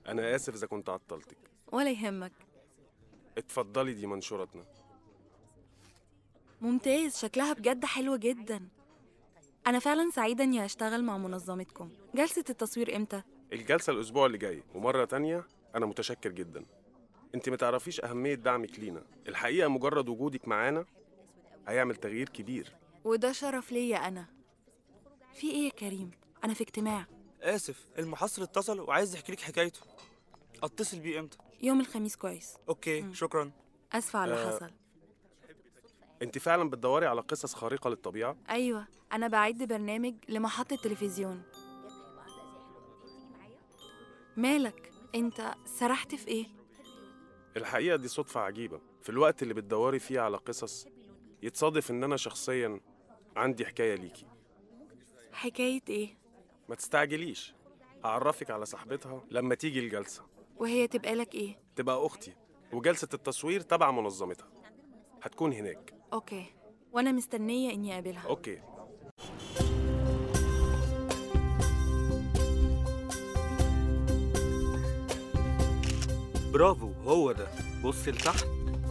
انا اسف اذا كنت عطلتك ولا يهمك اتفضلي دي منشورتنا ممتاز شكلها بجد حلوة جدا أنا فعلا سعيدة إني أشتغل مع منظمتكم جلسة التصوير إمتى؟ الجلسه الاسبوع اللي جاي ومره تانية انا متشكر جدا انت ما تعرفيش اهميه دعمك لينا الحقيقه مجرد وجودك معانا هيعمل تغيير كبير وده شرف ليا أنا في إيه يا كريم؟ أنا في اجتماع اسف المحصل اتصل وعايز يحكي لك حكايته اتصل بيه امتى يوم الخميس كويس اوكي شكرا أسفة على اللي آه. حصل انت فعلا بتدوري على قصص خارقه للطبيعه أيوة أنا بعد برنامج لمحطة تلفزيون مالك؟ أنت سرحت في إيه؟ الحقيقه دي صدفه عجيبه في الوقت اللي بتدوري فيه على قصص يتصادف ان انا شخصيا عندي حكايه ليكي حكاية إيه؟ ما تستعجليش هعرفك على صاحبتها لما تيجي الجلسه وهي تبقى لك إيه؟ تبقى اختي وجلسه التصوير تبع منظمتها هتكون هناك أوكي وأنا مستنية إني أقابلها اوكي برافو هو ده بص لتحت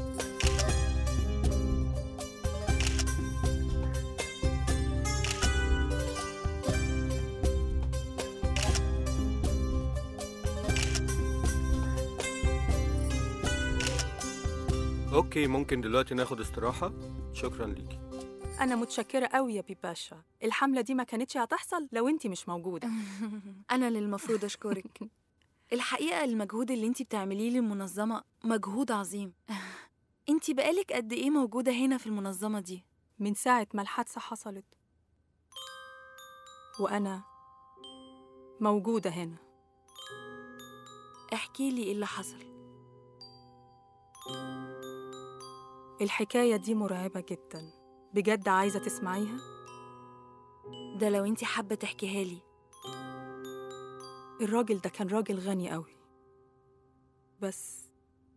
اوكي ممكن دلوقتي ناخد استراحة شكرا ليكي أنا متشكرة قوي يا بيباشا الحملة دي ما كانتش هتحصل لو أنتي مش موجودة أنا اللي المفروض أشكرك الحقيقة المجهود اللي انتي بتعمليه للمنظمة مجهود عظيم انتي بقالك قد ايه موجودة هنا في المنظمة دي؟ من ساعة ما الحادثة حصلت وأنا موجودة هنا احكي لي ايه اللي حصل الحكاية دي مرعبة جدا بجد عايزة تسمعيها؟ ده لو انتي حابة تحكيها لي الراجل ده كان راجل غني قوي بس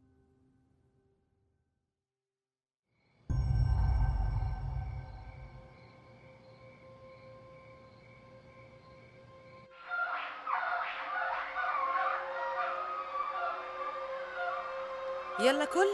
يلا كل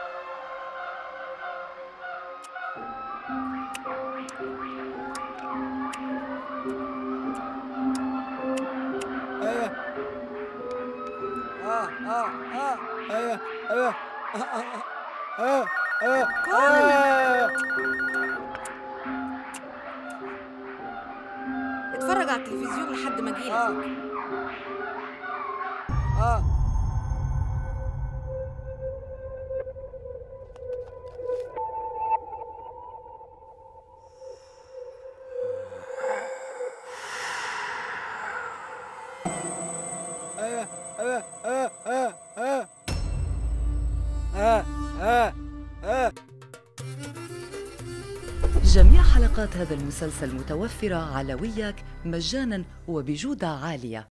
اتفرج على التلفزيون لحد ما اجيلك جميع حلقات هذا المسلسل متوفرة على وياك مجانا وبجودة عالية